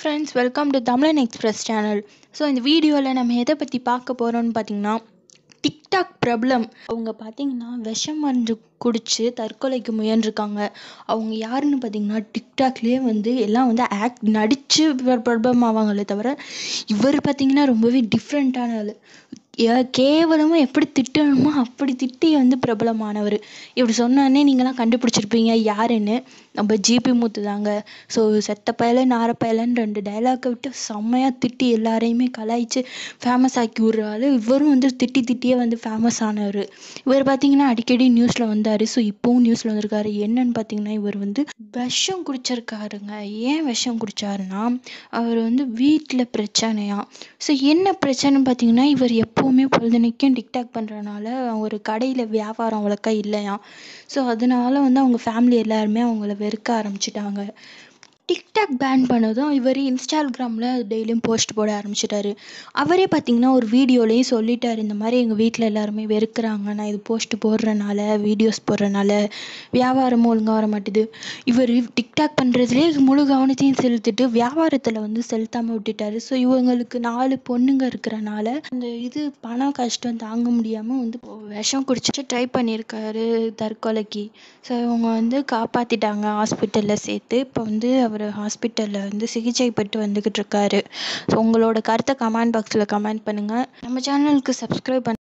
friends welcome to Tamizhan express channel so இந்த வீடியோவில் நம்ம எதை பற்றி பார்க்க போகிறோம்னு பார்த்தீங்கன்னா டிக்டாக் பிரபலம் அவங்க பார்த்தீங்கன்னா விஷம் மருந்து குடித்து தற்கொலைக்கு முயன்றிருக்காங்க அவங்க யாருன்னு பார்த்தீங்கன்னா டிக்டாக்லேயே வந்து எல்லாம் வந்து ஆக்ட் நடித்து பிரபலம் ஆவாங்களே தவிர இவர் பார்த்தீங்கன்னா ரொம்பவே டிஃப்ரெண்ட்டான ஆள் கேவலமாக எப்படி திட்டணுமோ அப்படி திட்டி வந்து பிரபலமானவர் இப்படி சொன்னோடனே நீங்களாம் கண்டுபிடிச்சிருப்பீங்க யாருன்னு நம்ம ஜிபி முத்து தாங்க ஸோ செத்த பயல நார பயலன்னு ரெண்டு டைலாக்கை விட்டு செம்மையாக திட்டி எல்லாரையுமே கலாய்ச்சி ஃபேமஸ் ஆக்கி விட்றாரு இவரும் வந்து திட்டி திட்டியே வந்து ஃபேமஸ் ஆனவர் இவர் பார்த்தீங்கன்னா அடிக்கடி நியூஸில் வந்தார் ஸோ இப்போவும் நியூஸில் வந்திருக்காரு என்னன்னு பார்த்தீங்கன்னா இவர் வந்து விஷம் குடிச்சிருக்காருங்க ஏன் விஷம் குடிச்சாருன்னா அவர் வந்து வீட்டில் பிரச்சனையா ஸோ என்ன பிரச்சனைன்னு பார்த்தீங்கன்னா இவர் எப்போவுமே பொழுதுனைக்கும் டிக்டாக் பண்ணுறனால ஒரு கடையில் வியாபாரம் அவ்வளோக்கா இல்லையாம் ஸோ அதனால வந்து அவங்க ஃபேமிலி எல்லாருமே அவங்கள வெறுக்க ஆரம்பிச்சிட்டாங்க டிக்டாக் பேன் பண்ணதும் இவர் இன்ஸ்டாகிராமில் டெய்லியும் போஸ்ட் போட ஆரம்பிச்சிட்டாரு அவரே பார்த்தீங்கன்னா ஒரு வீடியோலேயும் சொல்லிட்டார் இந்த மாதிரி எங்கள் வீட்டில் எல்லாருமே வெறுக்கிறாங்க நான் இது போஸ்ட் போடுறனால வீடியோஸ் போடுறனால வியாபாரமும் ஒழுங்காக வர மாட்டுது இவர் டிக்டாக் பண்ணுறதுலேயே முழு கவனத்தையும் செலுத்திட்டு வியாபாரத்தில் வந்து செலுத்தாமல் விட்டுட்டாரு ஸோ இவங்களுக்கு நாலு பொண்ணுங்க இருக்கிறனால அந்த இது பணம் கஷ்டம் தாங்க முடியாமல் வந்து விஷம் குடிச்சிட்டு ட்ரை பண்ணியிருக்காரு தற்கொலைக்கு ஸோ இவங்க வந்து காப்பாற்றிட்டாங்க ஹாஸ்பிட்டலில் சேர்த்து இப்போ வந்து அவர் ஹாஸ்பிட்டலில் வந்து சிகிச்சை பெற்று வந்துக்கிட்டு இருக்காரு ஸோ உங்களோட கருத்தை கமெண்ட் பாக்ஸில் கமெண்ட் பண்ணுங்கள் நம்ம சேனலுக்கு சப்ஸ்கிரைப் பண்ண